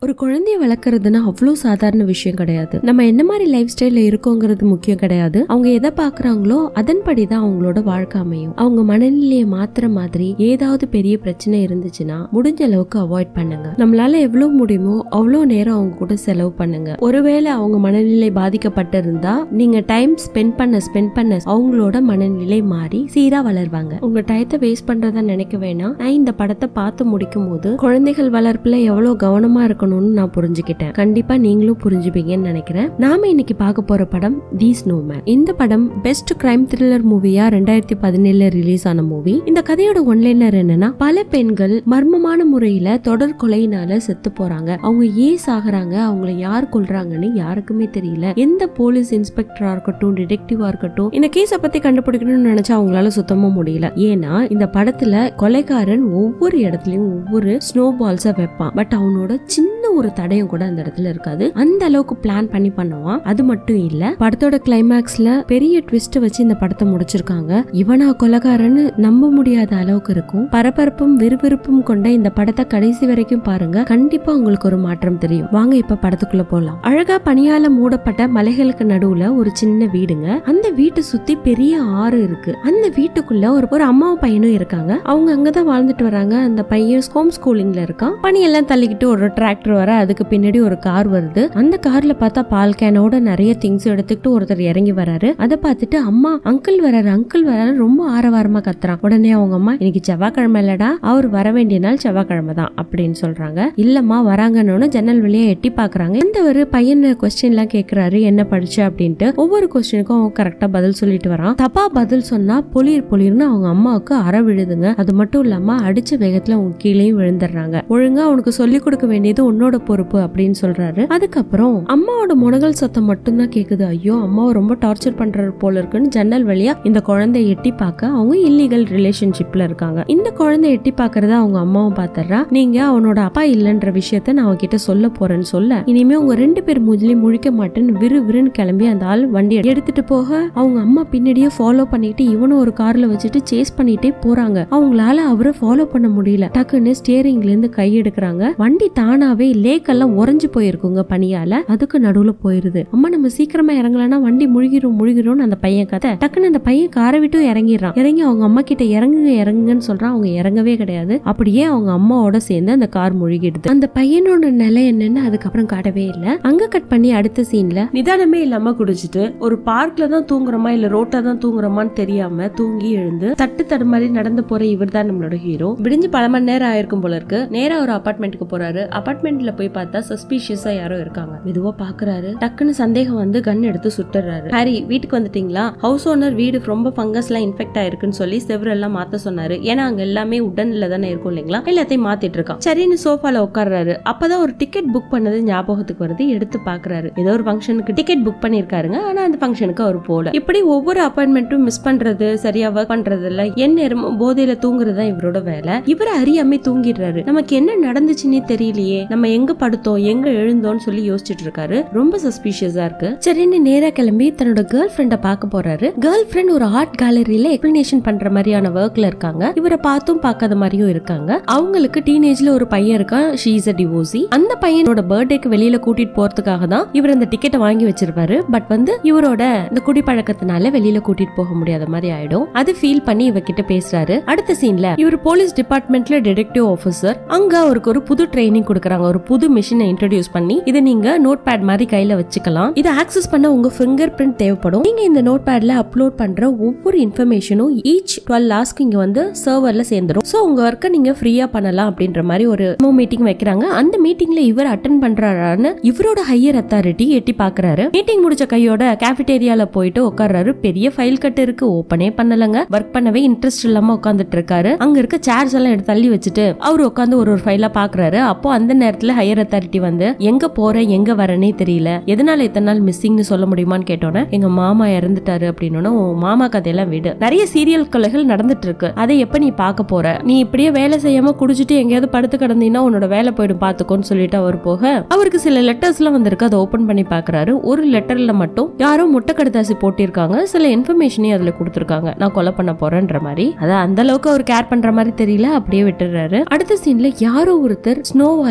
ஒரு குழந்தைய வளர்க்கறதுன்னா அவ்வளோ சாதாரண விஷயம் கிடையாது நம்ம என்ன மாதிரி லைஃப் ஸ்டைல்ல இருக்கோங்கிறது முக்கியம் கிடையாது அவங்க எதை பாக்குறாங்களோ அதன்படி தான் அவங்களோட வாழ்க்கை அமையும் அவங்க மனநிலையை மாத்துற மாதிரி ஏதாவது பெரிய பிரச்சனை இருந்துச்சுன்னா முடிஞ்ச அளவுக்கு அவாய்ட் பண்ணுங்க நம்மளால எவ்வளவு முடியுமோ அவ்வளோ நேரம் அவங்க கூட செலவு பண்ணுங்க ஒருவேளை அவங்க மனநிலை பாதிக்கப்பட்டிருந்தா நீங்க டைம் ஸ்பெண்ட் பண்ண ஸ்பெண்ட் பண்ண அவங்களோட மனநிலை மாறி சீரா வளருவாங்க உங்க டயத்தை வேஸ்ட் பண்றதா நினைக்க வேணாம் நான் இந்த படத்தை பார்த்து முடிக்கும் போது குழந்தைகள் வளர்ப்புல எவ்வளவு கவனமா இருக்கணும்னு நான் புரிஞ்சுக்கிட்டேன் கண்டிப்பா நீங்களும் புரிஞ்சுப்பீங்கன்னு நினைக்கிறேன் நாம இன்னைக்கு பார்க்க போற படம் தி ஸ்னோமேன் இந்த படம் பெஸ்ட் கிரைம் த்ரில்லர் மூவியா ரெண்டாயிரத்தி பதினேழுல ரிலீஸ் ஆன மூவி இந்த கதையோட ஒன்லைனர் என்னன்னா பல பெண்கள் மர்மமான முறையில தொடர் கொலையினால செத்து போறாங்க அவங்க ஏன் சாகுறாங்க அவங்கள யார் கொல்றாங்கன்னு யாருக்குமே தெரியல எந்த போலீஸ் இன்ஸ்பெக்டரா இருக்கட்டும் டிடெக்டிவா இருக்கட்டும் இந்த கேஸ பத்தி கண்டுபிடிக்கணும்னு நினைச்சா அவங்களால சுத்தமா முடியல ஏன்னா இந்த படத்துல கொலைகாரன் ஒவ்வொரு இடத்துலயும் ஒவ்வொரு ஸ்னோ பால்ஸ வைப்பான் பட் அவனோட சின்ன ஒரு தடயம் கூட அந்த இடத்துல இருக்காது அந்த அளவுக்கு பிளான் பண்ணி பண்ணுவான் அது மட்டும் இல்ல படத்தோட கிளைமேக்ஸ்ல பெரிய ட்விஸ்ட் வச்சு இந்த படத்தை முடிச்சிருக்காங்க இவனா கொலைகாரன்னு நம்ப முடியாத அளவுக்கு இருக்கும் பரபரப்பும் விறுவிறுப்பும் கொண்ட இந்த படத்தை கடைசி வரைக்கும் பாருங்க கண்டிப்பா உங்களுக்கு ஒரு மாற்றம் தெரியும் வாங்க இப்ப படத்துக்குள்ள போலாம் அழகா பனியால மூடப்பட்ட மலைகளுக்கு நடுவுல ஒரு சின்ன வீடுங்க அந்த வீட்டை சுத்தி பெரிய ஆறு இருக்கு அந்த வீட்டுக்குள்ள ஒரு ஒரு அம்மாவும் பையனும் இருக்காங்க அவங்க அங்கதான் வாழ்ந்துட்டு வராங்க அந்த பையன் ஹோம் ஸ்கூலிங்ல இருக்கான் பனியெல்லாம் தள்ளிக்கிட்டு ஒரு டிராக்டர் வர அதுக்கு பின்னாடி ஒரு கார் வருது அந்த கார்ல பார்த்தா பால் கேனோட நிறைய திங்ஸ் எடுத்துக்கிட்டு ஒருத்தர் இறங்கி வராரு அதை பார்த்துட்டு அம்மா அங்கிள் வராரு அங்கிள் வராரு ரொம்ப ஆரவாரமா கத்துறான் உடனே அவங்க அம்மா இன்னைக்கு செவ்வாய்க்கிழமை இல்லடா அவர் வர வேண்டிய நாள் செவ்வாய்க்கிழமை தான் அப்படின்னு சொல்றாங்க இல்லம்மா வராங்கன்னு ஜன்னல் வழியா எட்டி பாக்குறாங்க இந்த ஒரு பையன் கொஸ்டின் எல்லாம் கேக்குறாரு என்ன படிச்ச அப்படின்ட்டு ஒவ்வொரு கொஸ்டினுக்கும் அவன் கரெக்டா பதில் சொல்லிட்டு வரான் தப்பா பதில் சொன்னா பொலிர் பொலிர்னு அவங்க அம்மாவுக்கு அற விழுதுங்க அது மட்டும் இல்லாம அடிச்ச வேகத்துல அவங்க கீழேயும் விழுந்துடுறாங்க ஒழுங்கா அவனுக்கு சொல்லி கொடுக்க வேண்டியது உன்னோட பொறுப்பு அப்படின்னு சொல்றாரு அதுக்கப்புறம் அம்மாவோட முனகல் சத்தம் மட்டும்தான் கேக்குது ஐயோ அம்மாவை ரொம்ப டார்ச்சர் பண்றாரு போல இருக்குன்னு ஜன்னல் வழியா இந்த குழந்தை எட்டி பார்க்க அவங்க இல்லீகல் ரிலேஷன்ஷிப்ல இருக்காங்க இந்த குழந்தை எட்டி பாக்குறத அவங்க அம்மாவும் பாத்துறா நீங்க அவனோட அப்பா இல்லைன்ற விஷயத்த நான் அவகிட்ட சொல்ல போறேன்னு சொல்ல இனிமே உங்க ரெண்டு பேர் மூஞ்சிலையும் முழிக்க மாட்டேன்னு விறு விறுன்னு கிளம்பி அந்த ஆள் வண்டி எடுத்துட்டு போக அவங்க அம்மா பின்னாடியே ஃபாலோ பண்ணிட்டு இவனும் ஒரு கார்ல வச்சுட்டு சேஸ் பண்ணிட்டே போறாங்க அவங்களால அவரை ஃபாலோ பண்ண முடியல டக்குன்னு ஸ்டியரிங்ல இருந்து கை எடுக்கிறாங்க வண்டி தானாவே லேக்கெல்லாம் உறைஞ்சு போயிருக்குங்க பனியால அதுக்கு நடுவுல போயிருது அம்மா நம்ம சீக்கிரமா இறங்கலன்னா வண்டி முழுகிரும் முழுகிரும்னு அந்த பையன் கதை டக்குன்னு அந்த பையன் காரை விட்டும் இறங்கிடுறான் இறங்கி அவங்க அம்மா கிட்ட இறங்குங்க இறங்குங்கன்னு சொல்றான் அவங்க இறங்கவே கிடையாது அப்படியே அவங்க அம்மாவோட சேர்ந்து அந்த கார் முழுகிடுது அந்த பையனோட நிலை என்னன்னு அதுக்கப்புறம் காட்டவே இல்ல அங்க கட் பண்ணி அடுத்த சீன்ல நிதானமே இல்லாம குடிச்சிட்டு ஒரு பார்க்ல தான் தூங்குறோமா இல்ல ரோட்ல தான் தூங்குறோமான்னு தெரியாம தூங்கி எழுந்து தட்டு தடுமாறி நடந்து போற இவர் தான் நம்மளோட ஹீரோ விடிஞ்சு பல மணி நேரம் ஆயிருக்கும் போல இருக்கு நேரா ஒரு அபார்ட்மெண்ட்டுக்கு போறாரு அபார்ட்மெண்ட்ல போய் பார்த்தா சஸ்பீஷியஸா யாரோ இருக்காங்க மெதுவா பாக்குறாரு டக்குன்னு சந்தேகம் வந்து கன் எடுத்து சுட்டுறாரு ஹாரி வீட்டுக்கு வந்துட்டீங்களா ஹவுஸ் ஓனர் வீடு ரொம்ப ஃபங்கஸ் எல்லாம் இன்ஃபெக்ட் ஆயிருக்குன்னு சொல்லி செவரெல்லாம் மாத்த சொன்னாரு ஏன்னா அங்க எல்லாமே உடன்ல தானே இருக்கும் இல்லைங்களா எல்லாத்தையும் மாத்திட்டு இருக்கான் சரின்னு சோஃபால உட்கார்றாரு அப்பதான் ஒரு டிக்கெட் புக் பண்ணது ஞாபகத்துக்கு வருது எடுத்து பாக்குறாரு ஏதோ ஒரு ஃபங்க்ஷனுக்கு டிக்கெட் புக் பண்ணிருக்காருங்க ஆனா அந்த ஃபங்க்ஷனுக்கு அவர் போல இப்படி ஒவ்வொரு அப்பாயின்மெண்ட்டும் மிஸ் பண்றது சரியா ஒர்க் பண்றது இல்ல என் நேரமும் போதையில தூங்குறது தான் இவரோட வேலை இவர் அறியாமே தூங்கிடுறாரு நமக்கு என்ன நடந்துச்சுன்னே தெரியலையே நம்ம எங்க படுத்தோம் எங்க எழுந்தோம்னு சொல்லி யோசிச்சுட்டு இருக்காரு ரொம்ப சஸ்பீஷியஸா இருக்கு சரின்னு நேரா கிளம்பி தன்னோட கேர்ள் ஃப்ரெண்ட பார்க்க போறாரு கேர்ள் ஃப்ரெண்ட் ஒரு ஆர்ட் கேலரியில எக்ஸ்பிளனேஷன் பண்ற மாதிரியான ஒர்க்ல இருக்காங்க இவரை பார்த்தும் பார்க்காத மாதிரியும் இருக்காங்க அவங்களுக்கு டீனேஜ்ல ஒரு பையன் இருக்கான் ஷீஸ் அ டிவோசி அந்த பையனோட பர்த்டேக்கு வெளியில கூட்டிட்டு போறதுக்காக தான் இவர் அந்த டிக்கெட்டை வாங்கி வச்சிருப்பாரு பட் வந்து இவரோட இந்த குடிப்பழக்கத்தினால வெளியில கூட்டிட்டு போக முடியாத மாதிரி ஆயிடும் அது ஃபீல் பண்ணி இவகிட்ட பேசுறாரு அடுத்த சீன்ல இவர் போலீஸ் டிபார்ட்மெண்ட்ல டிடெக்டிவ் ஆபீசர் அங்க அவருக்கு ஒரு புது ட்ரைனிங் கொடுக்கறாங்க ஒரு புது மிஷினை இன்ட்ரடியூஸ் பண்ணி இதை நீங்க நோட் பேட் மாதிரி கையில வச்சுக்கலாம் இதை ஆக்சஸ் பண்ண உங்க ஃபிங்கர் பிரிண்ட் தேவைப்படும் நீங்க இந்த நோட் பேட்ல அப்லோட் பண்ற ஒவ்வொரு இன்ஃபர்மேஷனும் ஈச் டுவெல் லாஸ்க்கு இங்க வந்து சர்வர்ல சேர்ந்துரும் சோ உங்க ஒர்க்கை நீங்க ஃப்ரீயா பண்ணலாம் அப்படின்ற மாதிரி ஒரு மீட்டிங் வைக்கிறாங்க அந்த மீட்டிங்ல இவர் அட்டன் பண்றாரான்னு இவரோட ஹையர் அத்தாரிட்டி எட்டி பாக்குறாரு மீட்டிங் முடிச்ச கையோட கேபிடேரியால போயிட்டு உட்கார்றாரு பெரிய ஃபைல் கட்டு இருக்கு ஓபனே பண்ணலங்க ஒர்க் பண்ணவே இன்ட்ரெஸ்ட் இல்லாம உட்காந்துட்டு இருக்காரு அங்க இருக்க சேர்ஸ் எல்லாம் எடுத்து தள்ளி வச்சுட்டு அவர் உட்காந்து ஒரு ஒரு ஃபைலா பாக்குறாரு அப்போ அந்த நேரத்துல ஹையர் அத்தாரிட்டி வந்து எங்க போற எங்க வரனே தெரியல எதனால இத்தனை நாள் மிஸ்ஸிங்னு சொல்ல முடியுமான்னு கேட்டோன்னே எங்க மாமா இறந்துட்டாரு அப்படின்னு மாமா கதையெல்லாம் விடு நிறைய சீரியல் கொலைகள் நடந்துட்டு இருக்கு அதை எப்ப நீ பார்க்க போற நீ இப்படியே வேலை செய்யாம குடிச்சிட்டு எங்கேயாவது படுத்து கிடந்தீங்கன்னா உன்னோட வேலை போயிடும் பாத்துக்கோன்னு சொல்லிட்டு அவர் போக அவருக்கு சில லெட்டர்ஸ் எல்லாம் வந்திருக்கு அதை ஓபன் பண்ணி பாக்குறாரு ஒரு லெட்டர்ல மட்டும் யாரோ முட்டை கடுதாசி போட்டிருக்காங்க சில இன்ஃபர்மேஷனையும் அதுல கொடுத்துருக்காங்க நான் கொலை பண்ண போறேன்ற மாதிரி அதான் அந்த அளவுக்கு அவர் கேர் பண்ற மாதிரி தெரியல அப்படியே விட்டுறாரு அடுத்த சீன்ல யாரோ ஒருத்தர் ஸ்னோவால ஸ்னோ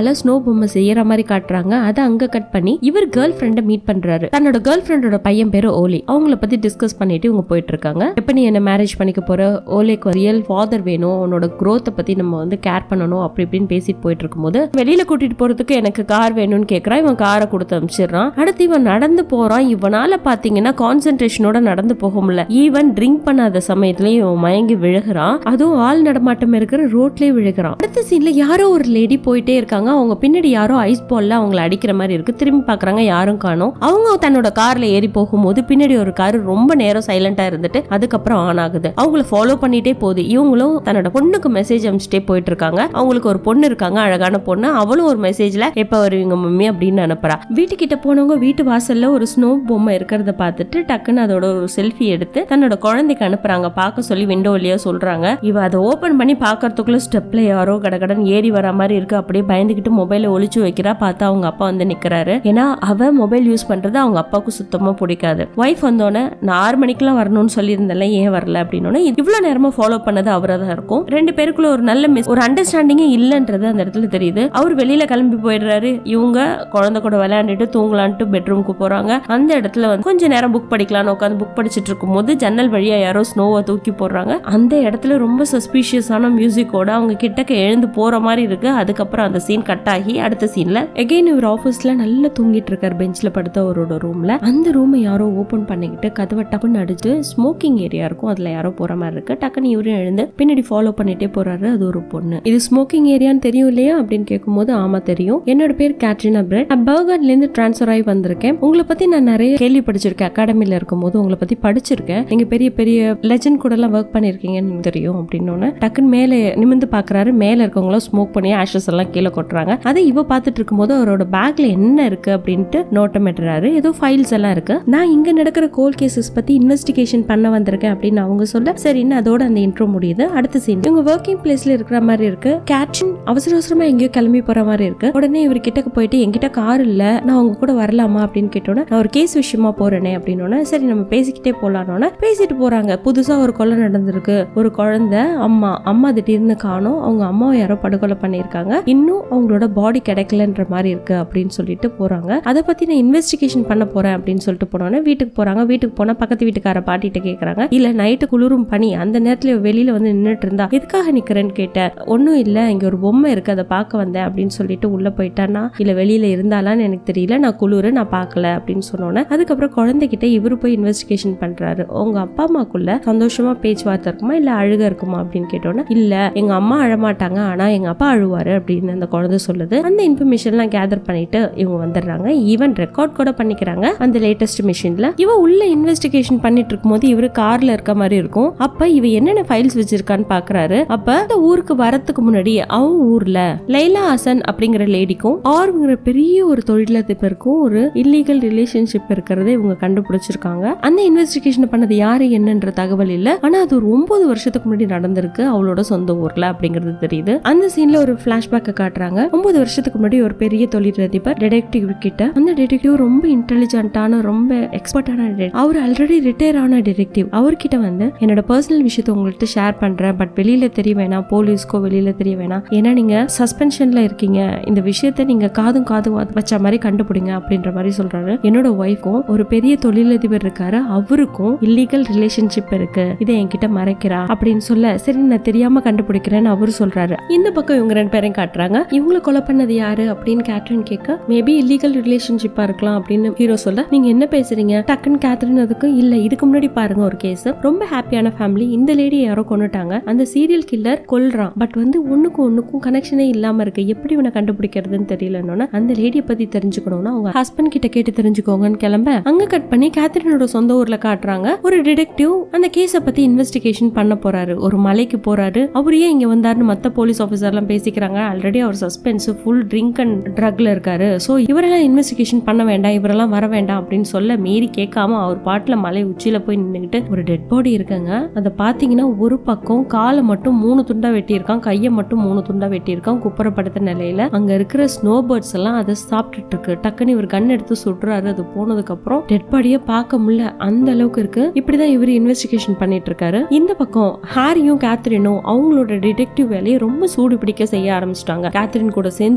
பொம்மை செய்யற மாதிரி காட்டுறாங்க அதை அங்க கட் பண்ணி இவர் கேர்ள் ஃப்ரெண்டை மீட் பண்றாரு தன்னோட கேர்ள் ஃப்ரெண்டோட பையன் பேரு ஓலி அவங்கள பத்தி டிஸ்கஸ் பண்ணிட்டு இவங்க போயிட்டு இருக்காங்க எப்ப நீ என்ன மேரேஜ் பண்ணிக்க போற ஓலேக்கு ரியல் ஃபாதர் வேணும் உன்னோட growth பத்தி நம்ம வந்து கேர் பண்ணணும் அப்படி இப்படின்னு பேசிட்டு போயிட்டு இருக்கும்போது வெளியில கூட்டிட்டு போறதுக்கு எனக்கு கார் வேணும்னு கேக்குறான் இவன் காரை கொடுத்து அனுப்பிச்சிடுறான் அடுத்து இவன் நடந்து போறான் இவனால பாத்தீங்கன்னா கான்சென்ட்ரேஷனோட நடந்து போக முடியல ஈவன் ட்ரிங்க் பண்ணாத சமயத்துலயும் இவன் மயங்கி விழுகிறான் அதுவும் ஆள் நடமாட்டம் இருக்கிற ரோட்லயே விழுகிறான் அடுத்த சீன்ல யாரோ ஒரு லேடி போயிட்டே இருக்காங்க அவங்க பின்னாடி யாரோ ஐஸ் பால்ல அவங்கள அடிக்கிற மாதிரி இருக்கு திரும்பி பாக்குறாங்க யாரும் காணோம் அவங்க தன்னோட கார்ல ஏறி போகும்போது பின்னாடி ஒரு கார் ரொம்ப நேரம் சைலண்டா இருந்துட்டு அதுக்கப்புறம் ஆன் ஆகுது அவங்கள ஃபாலோ பண்ணிட்டே போகுது இவங்களும் தன்னோட பொண்ணுக்கு மெசேஜ் அனுப்பிச்சிட்டே போயிட்டு இருக்காங்க அவங்களுக்கு ஒரு பொண்ணு இருக்காங்க அழகான பொண்ணு அவளும் ஒரு மெசேஜ்ல எப்ப வருவீங்க மம்மி அப்படின்னு அனுப்புறா வீட்டுக்கிட்ட போனவங்க வீட்டு வாசல்ல ஒரு ஸ்னோ பொம்மை இருக்கிறத பார்த்துட்டு டக்குன்னு அதோட ஒரு செல்ஃபி எடுத்து தன்னோட குழந்தைக்கு அனுப்புறாங்க பார்க்க சொல்லி விண்டோ வழியா சொல்றாங்க இவ அதை ஓபன் பண்ணி பார்க்கறதுக்குள்ள ஸ்டெப்ல யாரோ கடகடன் ஏறி வர மாதிரி இருக்கு அப்படியே பயந்துகிட்டு மொபைலை ஒளிச்சு வைக்கிறா பார்த்தா அவங்க அப்பா வந்து நிக்கிறாரு ஏன்னா அவ மொபைல் யூஸ் பண்றது அவங்க அப்பாவுக்கு சுத்தமா பிடிக்காது ஒய்ஃப் வந்தோடனே நான் ஆறு மணிக்கெல்லாம் வரணும்னு சொல்லியிருந்தேன்ல ஏன் வரல அப்படின்னு இவ்வளவு நேரமா ஃபாலோ பண்ணது அவரா தான் இருக்கும் ரெண்டு பேருக்குள்ள ஒரு நல்ல மிஸ் ஒரு அண்டர்ஸ்டாண்டிங்கே இல்லைன்றது அந்த இடத்துல தெரியுது அவர் வெளியில கிளம்பி போயிடுறாரு இவங்க குழந்தை கூட விளையாண்டுட்டு தூங்கலான்ட்டு பெட்ரூமுக்கு போறாங்க அந்த இடத்துல வந்து கொஞ்ச நேரம் புக் படிக்கலாம்னு உட்காந்து புக் படிச்சிட்டு இருக்கும்போது ஜன்னல் வழியா யாரோ ஸ்னோவை தூக்கி போடுறாங்க அந்த இடத்துல ரொம்ப சஸ்பீஷியஸான மியூசிக்கோட அவங்க கிட்டக்க எழுந்து போற மாதிரி இருக்கு அதுக்கப்புறம் அந்த சீன் கட் ஆகி அடுத்த சீன்ல எகைன் இவர் ஆபீஸ்ல நல்லா தூங்கிட்டு இருக்காரு பெஞ்ச்ல படுத்த அவரோட ரூம்ல அந்த ரூமை யாரோ ஓபன் பண்ணிக்கிட்டு கதவை டப்புன்னு அடிச்சு ஸ்மோக்கிங் ஏரியா இருக்கும் அதுல யாரோ போற மாதிரி இருக்கு டக்குன்னு இவரும் எழுந்து பின்னாடி ஃபாலோ பண்ணிட்டே போறாரு அது ஒரு பொண்ணு இது ஸ்மோக்கிங் ஏரியான்னு தெரியும் இல்லையா அப்படின்னு கேட்கும்போது ஆமா தெரியும் என்னோட பேர் கேட்ரினா பிரெட் நான் பர்கர்ல இருந்து டிரான்ஸ்ஃபர் ஆகி வந்திருக்கேன் உங்களை பத்தி நான் நிறைய கேள்வி படிச்சிருக்கேன் அகாடமில இருக்கும்போது உங்களை பத்தி படிச்சிருக்கேன் நீங்க பெரிய பெரிய லெஜண்ட் கூட எல்லாம் ஒர்க் பண்ணிருக்கீங்கன்னு எனக்கு தெரியும் அப்படின்னு டக்குன்னு மேலே நிமிந்து பாக்குறாரு மேல இருக்கவங்களும் ஸ்மோக் பண்ணி ஆஷஸ் எல்லாம் கீழே கொட்டுறாங்க அதை இவ பார்த்துட்டு இருக்கும்போது அவரோட பேக்ல என்ன இருக்கு அப்படின்ட்டு நோட்டமிட்டுறாரு ஏதோ ஃபைல்ஸ் எல்லாம் இருக்கு நான் இங்க நடக்கிற கோல் கேசஸ் பத்தி இன்வெஸ்டிகேஷன் பண்ண வந்திருக்கேன் அப்படின்னு அவங்க சொல்ல சரின்னு அதோட அந்த இன்ட்ரோ முடியுது அடுத்த சீன் இவங்க ஒர்க்கிங் பிளேஸ்ல இருக்கிற மாதிரி இருக்கு கேட்ரின் அவசர அவசரமா எங்கேயோ கிளம்பி போற மாதிரி இருக்கு உடனே இவர் கிட்டக்கு போயிட்டு என்கிட்ட கார் இல்ல நான் அவங்க கூட வரலாமா அப்படின்னு கேட்டோன்னே நான் ஒரு கேஸ் விஷயமா போறேனே அப்படின்னு சரி நம்ம பேசிக்கிட்டே போலான்னு பேசிட்டு போறாங்க புதுசா ஒரு கொலை நடந்திருக்கு ஒரு குழந்தை அம்மா அம்மா திடீர்னு காணோம் அவங்க அம்மாவை யாரோ படுகொலை பண்ணியிருக்காங்க இன்னும் அவங்களோட பாடி கிடைக்கலன்ற மாதிரி இருக்கு அப்படின்னு சொல்லிட்டு போறாங்க அதை பத்தி நான் இன்வெஸ்டிகேஷன் பண்ண போறேன் அப்படின்னு சொல்லிட்டு போனோன்னே வீட்டுக்கு போறாங்க வீட்டுக்கு போனா பக்கத்து வீட்டுக்கார பாட்டிட்ட கேக்குறாங்க இல்ல நைட்டு குளிரும் பனி அந்த நேரத்துல இவ வெளியில வந்து நின்னுட்டு இருந்தா எதுக்காக நிக்கிறேன்னு கேட்டேன் ஒன்னும் இல்ல இங்க ஒரு பொம்மை இருக்கு அதை பார்க்க வந்தேன் அப்படின்னு சொல்லிட்டு உள்ள போயிட்டானா இல்ல வெளியில இருந்தாலான்னு எனக்கு தெரியல நான் குளிரு நான் பார்க்கல அப்படின்னு சொன்னோன்னே அதுக்கப்புறம் குழந்தைகிட்ட இவரு போய் இன்வெஸ்டிகேஷன் பண்றாரு உங்க அப்பா அம்மாக்குள்ள சந்தோஷமா பேச்சுவார்த்தை இருக்குமா இல்ல அழுக இருக்குமா அப்படின்னு கேட்டோன்னே இல்ல எங்க அம்மா அழமாட்டாங்க ஆனா எங்க அப்பா அழுவாரு அப்படின்னு அந்த குழந்தை சொல்லுது அந்த இன்ஃபர்மேஷன்லாம் கேதர் பண்ணிட்டு இவங்க வந்துடுறாங்க ஈவன் ரெக்கார்ட் கூட பண்ணிக்கிறாங்க அந்த லேட்டஸ்ட் மிஷின்ல இவ உள்ள இன்வெஸ்டிகேஷன் பண்ணிட்டு இருக்கும்போது இவரு கார்ல இருக்க மாதிரி இருக்கும் அப்ப இவ என்னென்ன ஃபைல்ஸ் வச்சிருக்கான்னு பாக்குறாரு அப்ப அந்த ஊருக்கு வரத்துக்கு முன்னாடி அவன் ஊர்ல லைலா ஹசன் அப்படிங்கிற லேடிக்கும் ஆர்ங்கிற பெரிய ஒரு தொழிலதிபருக்கும் ஒரு இல்லீகல் ரிலேஷன்ஷிப் இருக்கிறத இவங்க கண்டுபிடிச்சிருக்காங்க அந்த இன்வெஸ்டிகேஷன் பண்ணது யாரு என்னன்ற தகவல் இல்ல ஆனா அது ஒரு ஒன்பது வருஷத்துக்கு முன்னாடி நடந்திருக்கு அவளோட சொந்த ஊர்ல அப்படிங்கிறது தெரியுது அந்த சீன்ல ஒரு பிளாஷ்பேக்க காட்டுறாங்க ஒன்பது வருஷத்துக்கு முன்னாடி ஒரு பெரிய தொழிலதிபர் டிடெக்டிவ் கிட்ட அந்த டிடெக்டிவ் ரொம்ப இன்டெலிஜென்ட்டான ரொம்ப எக்ஸ்பர்ட்டான அவர் ஆல்ரெடி ரிட்டையர் ஆன டிடெக்டிவ் அவர்கிட்ட வந்து என்னோட பர்சனல் விஷயத்தை உங்கள்கிட்ட ஷேர் பண்றேன் பட் வெளியில தெரிய வேணாம் போலீஸ்க்கோ வெளியில தெரிய வேணாம் ஏன்னா நீங்க சஸ்பென்ஷன்ல இருக்கீங்க இந்த விஷயத்த நீங்க காதும் காது வச்ச மாதிரி கண்டுபிடிங்க அப்படின்ற மாதிரி சொல்றாரு என்னோட ஒய்ஃப்க்கும் ஒரு பெரிய தொழிலதிபர் இருக்காரு அவருக்கும் இல்லீகல் ரிலேஷன்ஷிப் இருக்கு இதை என்கிட்ட மறைக்கிறா அப்படின்னு சொல்ல சரி நான் தெரியாம கண்டுபிடிக்கிறேன்னு அவரு சொல்றாரு இந்த பக்கம் இவங்க ரெண்டு பேரையும் காட்டுறாங்க இவங்களை கொலை பண்ணது யாரு அப்படின்னு கேட்ரின் கேட்க மேபி இல்லீகல் ரிலேஷன்ஷிப்பா இருக்கலாம் அப்படின்னு ஹீரோ சொல்ல நீங்க என்ன பேசுறீங்க டக்குன்னு கேத்ரின் அதுக்கு இல்ல இதுக்கு முன்னாடி பாருங்க ஒரு கேஸ் ரொம்ப ஹாப்பியான ஃபேமிலி இந்த லேடி யாரோ கொண்டுட்டாங்க அந்த சீரியல் கில்லர் கொல்றான் பட் வந்து ஒண்ணுக்கும் ஒண்ணுக்கும் கனெக்ஷனே இல்லாம இருக்கு எப்படி இவனை கண்டுபிடிக்கிறதுன்னு தெரியலன்னு அந்த லேடியை பத்தி தெரிஞ்சுக்கணும்னா அவங்க ஹஸ்பண்ட் கிட்ட கேட்டு தெரிஞ்சுக்கோங்கன்னு கிளம்ப அங்க கட் பண்ணி கேத்ரினோட சொந்த ஊர்ல காட்டுறாங்க ஒரு டிடெக்டிவ் அந்த கேஸ பத்தி இன்வெஸ்டிகேஷன் பண்ண போறாரு ஒரு மலைக்கு போறாரு அவர் ஏன் இங்க வந்தாருன்னு மத்த போலீஸ் ஆபீசர் எல்லாம் பேசிக்கிறாங்க ஆல்ரெடி அவர் சஸ்பென்ஸ் ஃபுல் ட்ரிங்க் அண்ட் ட்ரக்ல இருக்காரு சோ இவரெல்லாம் இன்வெஸ்டிகேஷன் பண்ண வேண்டாம் இவரெல்லாம் வர வேண்டாம் அப்படின்னு சொல்ல மீறி கேட்காம அவர் பாட்டுல மலை உச்சியில போய் நின்னுகிட்டு ஒரு டெட் பாடி இருக்குங்க அதை பாத்தீங்கன்னா ஒரு பக்கம் காலை மட்டும் மூணு துண்டா வெட்டியிருக்கான் கையை மட்டும் மூணு துண்டா வெட்டியிருக்கான் குப்புறப்படுத்த நிலையில அங்க இருக்கிற ஸ்னோ பேர்ட்ஸ் எல்லாம் அதை சாப்பிட்டுட்டு இருக்கு டக்குன்னு இவர் கன் எடுத்து சுடுறாரு அது போனதுக்கு அப்புறம் டெட் பாடியை பார்க்க முடியல அந்த அளவுக்கு இருக்கு இப்படிதான் இவர் இன்வெஸ்டிகேஷன் பண்ணிட்டு இருக்காரு இந்த பக்கம் ஹாரியும் கேத்ரினும் அவங்களோட டிடெக்டிவ் வேலையை ரொம்ப சூடு பிடிக்க செய்ய ஆரம்பிச்சிட்டாங்க கேத்ரின் கூட சேர்ந்து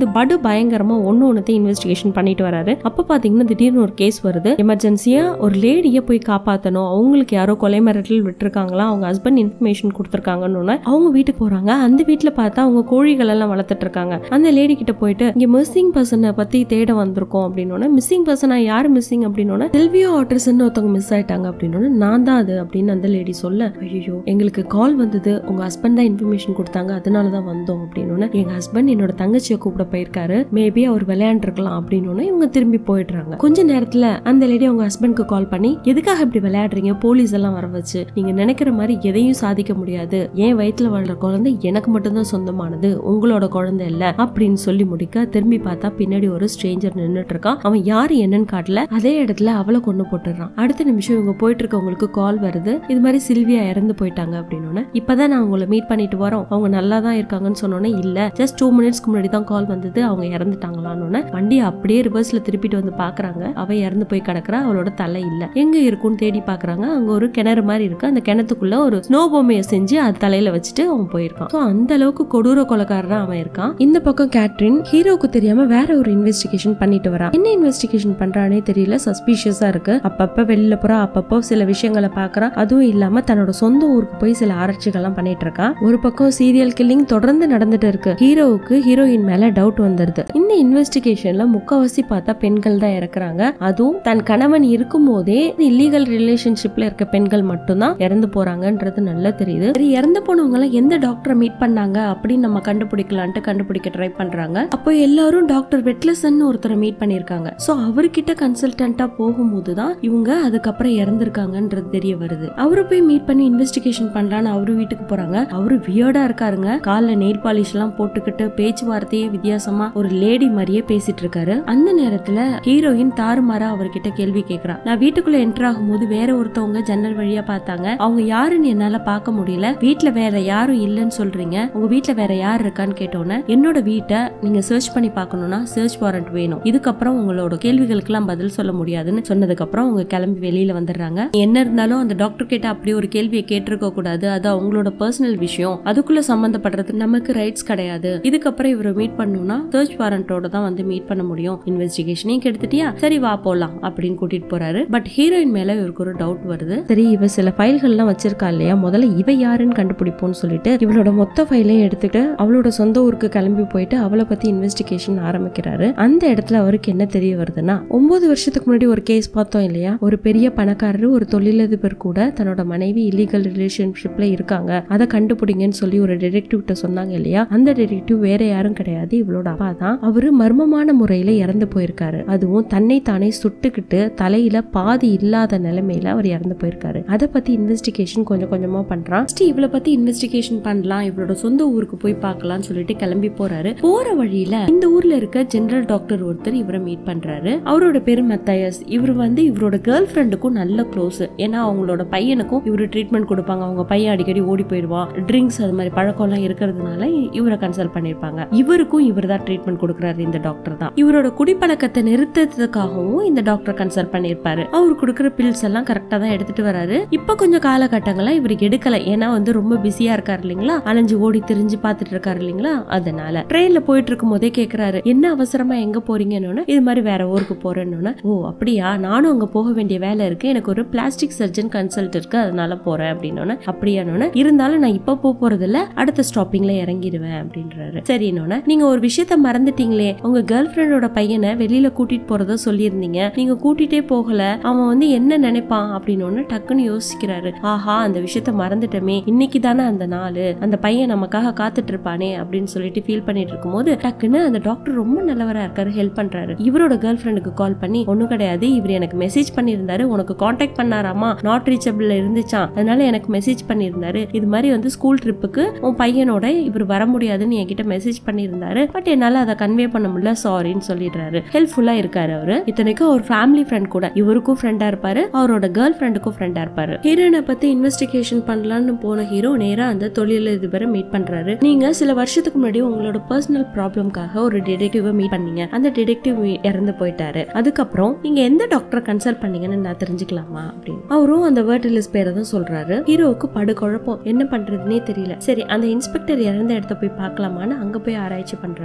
வந்து படு பயங்கரமா ஒன்னு ஒன்னத்தை இன்வெஸ்டிகேஷன் பண்ணிட்டு வராரு அப்ப பாத்தீங்கன்னா திடீர்னு ஒரு கேஸ் வருது எமர்ஜென்சியா ஒரு லேடிய போய் காப்பாத்தணும் அவங்களுக்கு யாரோ கொலை மிரட்டல் விட்டுருக்காங்களா அவங்க ஹஸ்பண்ட் இன்ஃபர்மேஷன் கொடுத்துருக்காங்கன்னு அவங்க வீட்டுக்கு போறாங்க அந்த வீட்டுல பார்த்தா அவங்க கோழிகள் எல்லாம் வளர்த்துட்டு இருக்காங்க அந்த லேடி கிட்ட போயிட்டு இங்க மிஸ்ஸிங் பர்சனை பத்தி தேட வந்திருக்கோம் அப்படின்னு மிஸ்ஸிங் பர்சனா யார் மிஸ்ஸிங் அப்படின்னு செல்வியோ ஆட்டர்ஸ்ன்னு ஒருத்தவங்க மிஸ் ஆயிட்டாங்க அப்படின்னு நான் தான் அது அப்படின்னு அந்த லேடி சொல்ல ஐயோ எங்களுக்கு கால் வந்தது உங்க ஹஸ்பண்ட் தான் இன்ஃபர்மேஷன் கொடுத்தாங்க அதனால தான் வந்தோம் அப்படின்னு எங்க ஹஸ்பண்ட் என்னோட தங்கச்சியை கூப்பிட போயிருக்காரு மேபி அவர் விளையாண்டுருக்கலாம் அப்படின்னு இவங்க திரும்பி போயிடுறாங்க கொஞ்ச நேரத்துல அந்த லேடி அவங்க ஹஸ்பண்ட்க்கு கால் பண்ணி எதுக்காக இப்படி விளையாடுறீங்க போலீஸ் எல்லாம் வர வச்சு நீங்க நினைக்கிற மாதிரி எதையும் சாதிக்க முடியாது என் வயித்துல வாழ்ற குழந்தை எனக்கு மட்டும்தான் சொந்தமானது உங்களோட குழந்தை இல்ல அப்படின்னு சொல்லி முடிக்க திரும்பி பார்த்தா பின்னாடி ஒரு ஸ்ட்ரேஞ்சர் நின்னுட்டு இருக்கான் அவன் யாரு என்னன்னு காட்டல அதே இடத்துல அவளை கொண்டு போட்டுறான் அடுத்த நிமிஷம் இவங்க போயிட்டு இருக்கவங்களுக்கு கால் வருது இது மாதிரி சில்வியா இறந்து போயிட்டாங்க அப்படின்னு இப்பதான் நான் உங்களை மீட் பண்ணிட்டு வரோம் அவங்க நல்லா தான் இருக்காங்கன்னு சொன்னோன்னே இல்ல ஜஸ்ட் டூ மினிட்ஸ்க்கு முன்னாடி தான் கால் வந்தது அவங்க இறந்துட்டாங்களான்னு வண்டியை அப்படியே ரிவர்ஸ்ல திருப்பிட்டு வந்து பாக்குறாங்க அவ இறந்து போய் கிடக்குறா அவளோட தலை இல்ல எங்க இருக்கும்னு தேடி பாக்குறாங்க அங்க ஒரு கிணறு மாதிரி இருக்கு அந்த கிணத்துக்குள்ள ஒரு ஸ்னோ பொம்மையை செஞ்சு அது தலையில வச்சுட்டு அவன் போயிருக்கான் So, அந்த அளவுக்கு கொடூர கொலைக்காரனா அவன் இருக்கான் இந்த பக்கம் கேட்ரின் ஹீரோக்கு தெரியாம வேற ஒரு இன்வெஸ்டிகேஷன் பண்ணிட்டு வரான் என்ன இன்வெஸ்டிகேஷன் பண்றானே தெரியல சஸ்பீஷியஸா இருக்கு அப்பப்ப வெளியில போறா அப்பப்போ சில விஷயங்களை பாக்குறா அதுவும் இல்லாம தன்னோட சொந்த ஊருக்கு போய் சில ஆராய்ச்சிகள்லாம் பண்ணிட்டு இருக்கா ஒரு பக்கம் சீரியல் கில்லிங் தொடர்ந்து நடந்துட்டு இருக்கு ஹீரோவுக்கு ஹீரோயின் மேல டவுட் வந்துருது இந்த இன்வெஸ்டிகேஷன்ல முக்கவாசி பார்த்தா பெண்கள் தான் இறக்குறாங்க அதுவும் தன் கணவன் இருக்கும் போதே இல்லீகல் ரிலேஷன்ஷிப்ல இருக்க பெண்கள் மட்டும்தான் இறந்து போறாங்கன்றது நல்லா தெரியுது சரி இறந்து போனவங்க எல்லாம் எந்த டாக்டரை மீட் பண்ணாங்க அப்படின்னு நம்ம கண்டுபிடிக்கலான்ட்டு கண்டுபிடிக்க ட்ரை பண்றாங்க அப்போ எல்லாரும் டாக்டர் வெட்லசன் ஒருத்தரை மீட் பண்ணிருக்காங்க சோ அவர்கிட்ட கன்சல்டன்டா போகும்போது தான் இவங்க அதுக்கப்புறம் இறந்திருக்காங்கன்றது தெரிய வருது அவரை போய் மீட் பண்ணி இன்வெஸ்டிகேஷன் பண்ணலான்னு அவரு வீட்டுக்கு போறாங்க அவரு வியர்டா இருக்காருங்க கால்ல நெயில் பாலிஷ் எல்லாம் போட்டுக்கிட்டு பேச்சுவார்த்தையே வித்தியாசமா ஒரு லேடி மாதிரியே பேசிட்டு இருக்காரு அந்த நேரத்துல ஹீரோயின் தாறுமாறா அவர்கிட்ட கேள்வி கேக்குறா நான் வீட்டுக்குள்ள என்டர் ஆகும்போது வேற ஒருத்தவங்க ஜன்னல் வழியா பார்த்தாங்க அவங்க யாருன்னு என்னால பார்க்க முடியல வீட்ல வேற யாரும் இல்லைன்னு சொல்றீங்க உங்க வீட்ல வேற யார் இருக்கான்னு கேட்டோன்னே என்னோட வீட்டை நீங்க சர்ச் பண்ணி பார்க்கணும்னா சர்ச் வாரண்ட் வேணும் இதுக்கப்புறம் உங்களோட கேள்விகளுக்கெல்லாம் பதில் சொல்ல முடியாதுன்னு சொன்னதுக்கு அப்புறம் அவங்க கிளம்பி வெளியில வந்துடுறாங்க என்ன இருந்தாலும் அந்த டாக்டர் கிட்ட அப்படி ஒரு கேள்வியை கேட்டிருக்க கூடாது அது அவங்களோட பர்சனல் விஷயம் அதுக்குள்ள சம்பந்தப்படுறது நமக்கு ரைட்ஸ் கிடையாது இதுக்கப்புறம் இவரை மீட் பண்ணணும்னா சர்ச் வாரண்டோட தான் வந்து மீட் பண்ண முடியும் இன்வெஸ்டிகேஷனையும் கெடுத்துட்டியா சரி வா போலாம் அப்படின்னு கூட்டிட்டு போறாரு பட் ஹீரோயின் மேல இவருக்கு ஒரு டவுட் வருது சரி இவ சில ஃபைல்கள்லாம் வச்சிருக்கா இல்லையா முதல்ல இவ யாருன்னு கண்டுபிடிப்போம்னு சொல்லிட்டு இவளோட மொத்த ஃபைலையும் எடுத்துட்டு அவளோட சொந்த ஊருக்கு கிளம்பி போயிட்டு அவளை பத்தி இன்வெஸ்டிகேஷன் ஆரம்பிக்கிறாரு அந்த இடத்துல அவருக்கு என்ன தெரிய வருதுன்னா ஒன்பது வருஷத்துக்கு முன்னாடி ஒரு கேஸ் பார்த்தோம் இல்லையா ஒரு பெரிய பணக்காரரு ஒரு தொழிலதிபர் கூட தன்னோட மனைவி இல்லீகல் ரிலேஷன்ஷிப்ல இருக்காங்க அதை கண்டுபிடிங்கன்னு சொல்லி ஒரு டிடெக்டிவ் கிட்ட சொன்னாங்க இல்லையா அந்த டிடெக்டிவ் வேற யாரும் கிடையாது இவளோட அப்பா தான் அவரு மர்மமான முறையில இறந்து போயிருக்காரு அதுவும் தன்னை தானே சுட்டுக்கிட்டு தலையில பாதி இல்லாத நிலைமையில அவர் இறந்து போயிருக்காரு அதை பத்தி இன்வெஸ்டிகேஷன் கொஞ்சம் கொஞ்சமா பண்றான் First இவளை பத்தி இன்வெஸ்டிகேஷன் பண்ணலாம் இவளோட சொந்த ஊருக்கு போய் பார்க்கலாம்னு சொல்லிட்டு கிளம்பி போறாரு போற வழியில இந்த ஊர்ல இருக்க ஜெனரல் டாக்டர் ஒருத்தர் இவரை மீட் பண்றாரு அவரோட பேரு மத்தயஸ் இவர் வந்து இவரோட கேர்ள் ஃப்ரெண்டுக்கும் நல்ல க்ளோஸ் ஏன்னா அவங்களோட பையனுக்கும் இவரு ட்ரீட்மெண்ட் கொடுப்பாங்க அவங்க பையன் அடிக்கடி ஓடி போயிடுவான் ட்ரிங்க்ஸ் அது மாதிரி பழக்கம் எல்லாம் இருக்கிறதுனால இவரை கன்சல்ட் பண்ணிருப்பாங்க இவருக்கும் இவர் தான் ட்ரீட்மெண்ட் கொடுக்குறாரு இந்த டாக்டர் தான் இவரோட குடிப்பழக்கத்தை நிறுத்தத்துக்காகவும் இந்த டாக்டர் கன்சல்ட் பண்ணிருப்பாரு அவர் கொடுக்குற பில்ஸ் எல்லாம் கரெக்டா தான் எடுத்துட்டு வராரு இப்ப கொஞ்சம் காலகட்டங்களா இவருக்கு எடுக்கல ஏன்னா வந்து ரொம்ப பிஸியா இருக்காரு இல்லைங்களா அலைஞ்சு ஓடி திரிஞ்சு பாத்துட்டு இருக்காரு இல்லைங்களா அதனால ட்ரெயின்ல போயிட்டு இருக்கும் போதே கேக்குறாரு என்ன அவசரமா எங்க போறீங்கன்னு இது மாதிரி வேற ஊருக்கு போறேன்னு ஓ அப்படியா நானும் அங்க போக வேண்டிய வேலை இருக்கு எனக்கு ஒரு பிளாஸ்டிக் சர்ஜன் கன்சல்ட் இருக்கு அதனால போறேன் அப்படின்னு அப்படியானோன்னு இருந்தாலும் நான் இப்ப போக போறது இல்ல அடுத்த ஸ்டாப்பிங்ல இறங்கிடுவேன் அப்படின்றாரு சரி இன்னொன்னு நீங்க ஒரு விஷயத்த மறந்துட்டீங்களே உங்க கேர்ள் ஃப்ரெண்டோட பையனை வெளியில கூட்டிட்டு போறதா சொல்லியிருந்தீங்க நீங்க கூட்டிட்டே போகல அவன் வந்து என்ன நினைப்பான் அப்படின்னு ஒண்ணு டக்குன்னு யோசிக்கிறாரு ஆஹா அந்த விஷயத்த மறந்துட்டோமே இன்னைக்கு தானே அந்த நாள் அந்த பையன் நமக்காக காத்துட்டு இருப்பானே அப்படின்னு சொல்லிட்டு ஃபீல் பண்ணிட்டு இருக்கும்போது டக்குன்னு அந்த டாக்டர் ரொம்ப நல்லவரா இருக்காரு ஹெல்ப் பண்றாரு இவரோட கேர்ள் ஃப்ரெண்டுக்கு கால் பண்ணி ஒண்ணும் கிடையாது இவர் எனக்கு மெசேஜ் பண்ணியிருந்தாரு உனக்கு காண்டாக்ட் பண்ணாராமா நாட் ரீச்சபிள் இருந்துச்சான் அதனால எனக்கு மெசேஜ் பண்ணியிருந்தாரு இது மாதிரி வந்து ஸ்கூல் ட்ரிப்புக்கு உன் பையனோட இவர் வர முடியாதுன்னு என்கிட்ட மெசேஜ் பண்ணியிருந்தாரு பட் என்னால அதை கன்வே பண்ண முடியல சாரின்னு சொல்லிடுறாரு ஹெல்ப்ஃபுல்லா இருக்காரு அவரு இத்தனைக்கும் அவர் ஃபேமிலி ஃப்ரெண்ட் கூட இவருக்கும் ஃப்ரெண்டா இருப்பாரு அவரோட கேர்ள் ஃப்ரெண்டுக்கும் ஃப்ரெண்டா இருப்பாரு ஹீரோயினை பத்தி இன்வெஸ்டிகேஷன் பண்ணலாம்னு போன ஹீரோ நேரா அந்த தொழிலதிபரை மீட் பண்றாரு நீங்க சில வருஷத்துக்கு முன்னாடி உங்களோட பர்சனல் ப்ராப்ளம்காக ஒரு டிடெக்டிவ மீட் பண்ணீங்க அந்த டிடெக்டிவ் இறந்து போயிட்டாரு அதுக்கப்புறம் நீங்க எந்த டாக்டரை கன்சல்ட் பண்ணீங்கன்னு நான் தெரிஞ்சுக்கலாமா அப்படின்னு அவரும் அந்த வேர்டிலிஸ் பேரை தான் சொல்றாரு ஹீரோவுக்கு படு குழப்பம் என்ன பண்றதுனே தெரியல சரி அந்த இன்ஸ்பெக்டர் இறந்த இடத்த போய் பார்க்கலாமான்னு அங்க போய் ஆராய்ச்சி பண்றாரு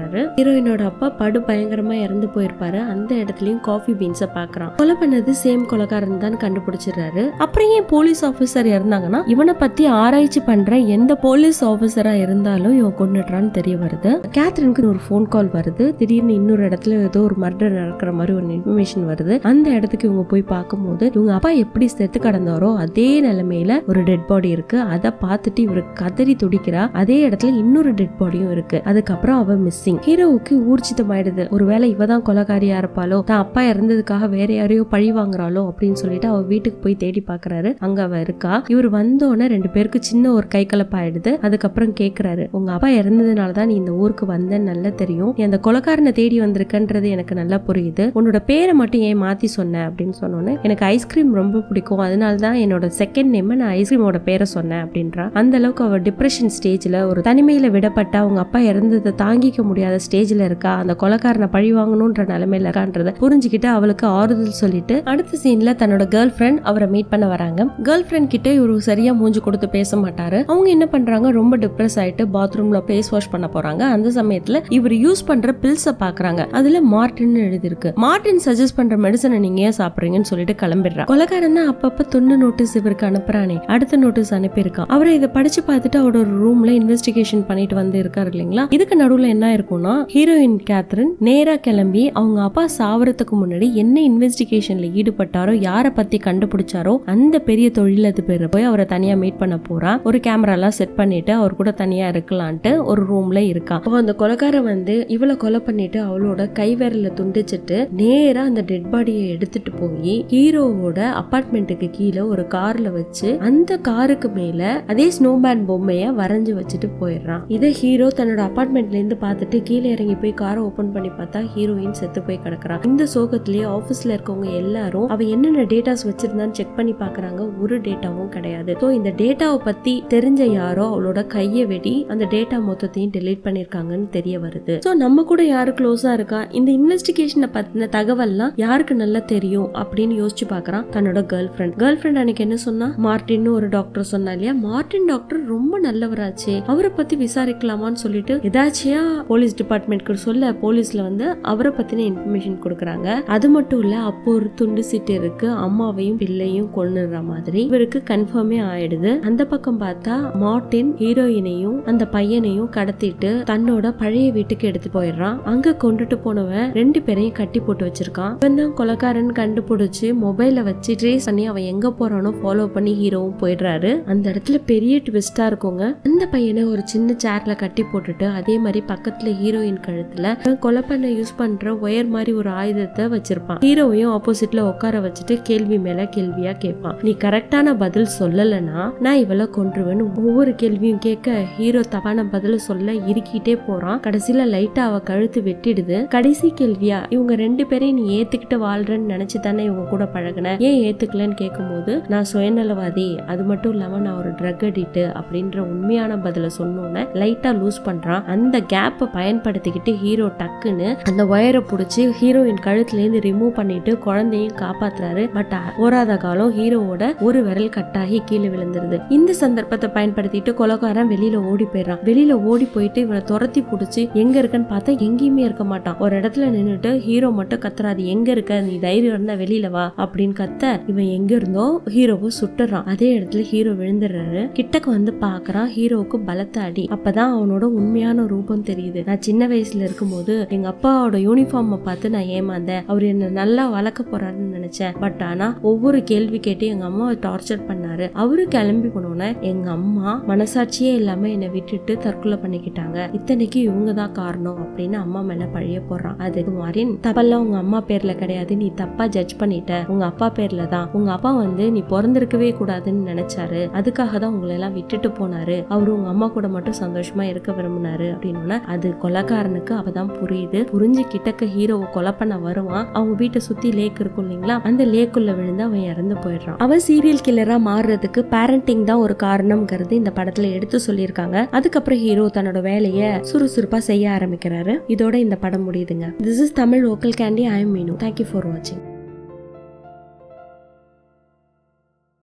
பாக்குறாரு ஹீரோயினோட அப்பா படு பயங்கரமா இறந்து போயிருப்பாரு அந்த இடத்துலயும் காஃபி பீன்ஸ பாக்குறான் கொலை பண்ணது சேம் கொலைக்காரன் தான் கண்டுபிடிச்சிடுறாரு அப்புறம் ஏன் போலீஸ் ஆபீசர் இறந்தாங்கன்னா இவனை பத்தி ஆராய்ச்சி பண்ற எந்த போலீஸ் ஆபீசரா இருந்தாலும் இவன் கொண்டுடுறான்னு தெரிய வருது கேத்ரினுக்கு ஒரு ஃபோன் கால் வருது திடீர்னு இன்னொரு இடத்துல ஏதோ ஒரு மர்டர் நடக்கிற மாதிரி ஒரு இன்ஃபர்மேஷன் வருது அந்த இடத்துக்கு இவங்க போய் பார்க்கும்போது இவங்க அப்பா எப்படி செத்து கடந்தாரோ அதே நிலைமையில ஒரு டெட் பாடி இருக்கு அதை பார்த்துட்டு இவரு கதறி துடிக்கிறா அதே இடத்துல இன்னொரு டெட் பாடியும் இருக்கு அதுக்கப்புறம் அவ மிஸ்ஸிங் ஹீரோவுக்கு ஊர்ஜிதம் ஆயிடுது ஒருவேளை இவ தான் கொலகாரியா இருப்பாளோ தான் அப்பா இறந்ததுக்காக வேற யாரையோ பழி வாங்குறாளோ அப்படின்னு சொல்லிட்டு அவ வீட்டுக்கு போய் தேடி பாக்குறாரு அங்க அவ இருக்கா இவர் வந்தோடனே ரெண்டு பேருக்கு சின்ன ஒரு கை கலப்பாயிடுது அதுக்கப்புறம் கேக்குறாரு உங்க அப்பா இறந்ததுனால தான் நீ இந்த ஊருக்கு வந்தேன்னு நல்லா தெரியும் நீ அந்த கொலக்காரனை தேடி வந்திருக்கன்றது எனக்கு நல்லா புரியுது உன்னோட பேரை மட்டும் ஏன் மாத்தி சொன்ன அப்படின்னு சொன்னோன்னே எனக்கு ஐஸ்கிரீம் ரொம்ப பிடிக்கும் அதனால தான் என்னோட செகண்ட் நேம் நான் ஐஸ்கிரீமோட பேரை சொன்னேன் அப்படின்றா அந்த அளவுக்கு அவ டிப்ரெஷன் ஸ்டேஜ்ல ஒரு தனிமையில விடப்பட்ட அவங்க அப்பா இறந்ததை தாங்கிக்க முடியாத ஸ்டேஜ்ல இருக்கா அந்த கொலக்காரனை பழி வாங்கணும்ன்ற நிலைமையில இருக்கான்றத புரிஞ்சுக்கிட்டு அவளுக்கு ஆறுதல் சொல்லிட்டு அடுத்த சீன்ல தன்னோட கேர்ள் ஃப்ரெண்ட் அவரை மீட் பண்ண வராங்க கேர்ள் ஃப்ரெண்ட் கிட்ட இவரு சரியா மூஞ்சி கொடுத்து பேச மாட்டாரு அவங்க என்ன பண்றாங்க ரொம்ப டிப்ரெஸ் ஆயிட்டு பாத்ரூம்ல ஃபேஸ் வாஷ் பண்ண போறாங்க அந்த சமயத்துல இவர் யூஸ் பண்ற பில்ஸ பாக்குறாங்க அதுல மார்டின் எழுதிருக்கு மார்டின் சஜஸ்ட் பண்ற மெடிசனை நீங்க ஏன் சாப்பிடுறீங்கன்னு சொல்லிட்டு கிளம்பிடுறா கொலகாரன் தான் அப்பப்ப துண்ணு நோட்டீஸ் இவருக்கு அனுப்புறானே அடுத்த நோட்டீஸ் அனுப்பியிருக்கான் அவரை இதை படிச்சு பார்த்துட்டு அவரோட ரூம்ல இன்வெஸ்டிகேஷன் பண்ணிட்டு வந்து இருக்காரு இல்லைங்களா இதுக்கு நடுவுல என்ன இருக்கும்னா ஹீரோயின் கேத்ரின் நேரா கிளம்பி அவங்க அப்பா சாவறதுக்கு முன்னாடி என்ன இன்வெஸ்டிகேஷன்ல ஈடுபட்டாரோ யாரை பத்தி கண்டுபிடிச்சாரோ அந்த பெரிய தொழிலதிபர் போய் அவரை தனியா மீட் பண்ண போறா ஒரு கேமரா எல்லாம் செட் பண்ணிட்டு அவர் கூட தனியா இருக்கலான்ட்டு ஒரு ரூம்ல இருக்கா அப்போ அந்த கொலைக்காரன் வந்து இவளை கொலை பண்ணிட்டு அவளோட கை விரல துண்டிச்சிட்டு நேரா அந்த டெட் பாடியை எடுத்துட்டு போய் ஹீரோவோட அபார்ட்மெண்ட்டுக்கு கீழே ஒரு கார்ல வச்சு அந்த காருக்கு மேல அதே ஸ்னோபேண்ட் பொம்மைய வரைஞ்சு வச்சுட்டு போயிடுறான் இதை ஹீரோ தன்னோட அபார்ட்மெண்ட்ல இருந்து பார்த்துட்டு கீழே இறங்கி போய் காரை ஓபன் பண்ணி பார்த்தா ஹீரோயின் செத்து போய் கிடக்குறான் இந்த சோகத்திலேயே ஆபீஸ்ல இருக்கவங்க எல்லாரும் அவ என்னென்ன டேட்டாஸ் வச்சிருந்தான்னு செக் பண்ணி பாக்குறாங்க ஒரு டேட்டாவும் கிடையாது ஸோ இந்த டேட்டாவை பத்தி தெரிஞ்ச யாரோ அவளோட கையை வெடி அந்த டேட்டா மொத்தத்தையும் டெலீட் பண்ணிருக்காங்கன்னு தெரிய வருது ஸோ நம்ம கூட யாரு க்ளோஸா இருக்கா இந்த இன்வெஸ்டிகேஷனை பத்தின தகவல்லாம் யாருக்கு நல்லா தெரியும் அப்படின்னு யோசிச்சு பாக்குறான் தன்னோட கேர்ள் ஃப்ரெண்ட் கேர்ள் ஃப்ரெண்ட் அன்னைக்கு என்ன சொன்னா மார்டின்னு ஒரு டாக்டர் சொன்னா இல்லையா மார்டின் டாக்டர் ரொம்ப நல்லவராச்சே அவரை பத்தி விசாரிக்கலாமான்னு சொல்லிட்டு எதாச்சியா போலீஸ் டிபார்ட்மெண்ட்க்கு சொல்ல போலீஸ்ல வந்து அவரை பத்தின இன்ஃபர்மேஷன் கொடுக்குறாங்க அது மட்டும் இல்ல அப்போ ஒரு துண்டு சீட்டு இருக்கு அம்மாவையும் பிள்ளையும் கொண்டுற மாதிரி இவருக்கு கன்ஃபார்மே ஆயிடுது அந்த பக்கம் பார்த்தா மார்டின் ஹீரோயினையும் அந்த பையனையும் கடத்திட்டு தன்னோட பழைய வீட்டுக்கு எடுத்து போயிடுறான் அங்க கொண்டுட்டு போனவன் ரெண்டு பேரையும் கட்டி போட்டு வச்சிருக்கான் இவன் தான் கொலக்காரன் கண்டுபிடிச்சு மொபைல வச்சு ட்ரேஸ் பண்ணி அவன் எங்க போறானோ ஃபாலோ பண்ணி ஹீரோவும் போயிடுறாரு அந்த இடத்துல பெரிய ட்விஸ்டா இருக்குங்க அந்த பையனை ஒரு சின்ன சேர்ல கட்டி போட்டுட்டு அதே மாதிரி பக்கத்துல ஹீரோயின் கழுத்துல இவன் கொலை பண்ண யூஸ் பண்ற ஒயர் மாதிரி ஒரு ஆயுதத்தை வச்சிருப்பான் ஹீரோவையும் ஆப்போசிட்ல உட்கார வச்சுட்டு கேள்வி மேல கேள்வியா கேட்பான் நீ கரெக்டான பதில் சொல்லலைன்னா நான் இவளை கொன்றுவேன்னு ஒவ்வொரு கேள்வியும் கேட்க ஹீரோ தப்பான பதில சொல்ல இறுக்கிட்டே போறான் கடைசியில லைட்டா அவ கழுத்து வெட்டிடுது கடைசி கேள்வியா இவங்க ரெண்டு பேரையும் நீ ஏத்துக்கிட்டு வாழ்றேன்னு நினைச்சு தானே இவங்க கூட பழகுன ஏன் ஏத்துக்கலன்னு கேட்கும்போது நான் சுயநலவாதி அது மட்டும் இல்லாம நான் ஒரு ட்ரக் அடிக்ட் அப்படின்ற உண்மையான பதில சொன்னோன்னே லைட்டா லூஸ் பண்றான் அந்த கேப்பை பயன்படுத்திக்கிட்டு ஹீரோ டக்குன்னு அந்த ஒயரை பிடிச்சி ஹீரோயின் கழுத்துல இருந்து ரிமூவ் பண்ணிட்டு குழந்தையும் காப்பாத்துறாரு பட் போராத காலம் ஹீரோவோட ஒரு விரல் கட்டாகி கீழே விழுந்துருது இந்த சந்தர்ப்பத்தை பயன்படுத்திட்டு கொலகாரன் வெளியில ஓடி போயிடுறான் வெளியில ஓடி போயிட்டு இவனை துரத்தி பிடிச்சி எங்க இருக்கன்னு பார்த்தா எங்கேயுமே இருக்க மாட்டான் ஒரு இடத்துல நின்னுட்டு ஹீரோ மட்டும் கத்துறாது எங்க இருக்க நீ தைரியம் இருந்தா வெளியில வா அப்படின்னு கத்த இவன் எங்க இருந்தோ ஹீரோவை சுட்டுறான் அதே இடத்துல ஹீரோ விழுந்துடுறாரு கிட்டக்க வந்து பாக்குறான் ஹீரோவுக்கு பலத்த அடி அப்பதான் அவனோட உண்மையான ரூபம் தெரியுது நான் சின்ன வயசுல இருக்கும்போது எங்க அப்பாவோட யூனிஃபார்ம் பார்த்து நான் ஏமாந்தேன் அவர் என்ன நல்லா வளர்க்க போறாருன்னு நினைச்சேன் பட் ஆனா ஒவ்வொரு கேள்வி கேட்டு எங்க அம்மாவை டார்ச்சர் பண்ணாரு அவரு கிளம்பி போனோன்னே எங்க அம்மா மனசாட்சியே இல்லாம என்னை விட்டுட்டு தற்கொலை பண்ணிக்கிட்டாங்க இத்தனைக்கு இவங்க தான் காரணம் அப்படின்னு அம்மா மேல பழிய போடுறான் அதுக்கு மாதிரி தப்பெல்லாம் உங்க அம்மா பேர்ல கிடையாது நீ தப்பா ஜட்ஜ் பண்ணிட்ட உங்க அப்பா பேர்ல தான் உங்க அப்பா வந்து நீ பிறந்திருக்கவே கூடாதுன்னு நினைச்சாரு அதுக்காக தான் உங்களை எல்லாம் விட்டுட்டு போனாரு அவரு உங்க அம்மா கூட மட்டும் சந்தோஷமா இருக்க விரும்பினாரு அப்படின்னு அது கொலைக்காரனுக்கு அப்பதான் புரியுது புரிஞ்சு கிட்டக்க ஹீரோவை கொலை பண்ண வருவான் அவங்க வீட்டை சுத்தி லேக் இருக்கும் இல்லைங்களா அந்த லேக்குள்ள விழுந்து அவன் இறந்து போயிடுறான் அவன் சீரியல் கில்லரா மாறுறதுக்கு பேரண்டிங் தான் ஒரு காரணம்ங்கிறது இந்த படத்துல எடுத்து சொல்லியிருக்காங்க அதுக்கப்புறம் ஹீரோ தன்னோட வேலையை சுறுசுறுப்பா செய்ய ஆரம்பிக்கிறாரு இதோட இந்த படம் முடியுதுங்க this is Tamil local candy I am Meenu thank you for வாட்சிங்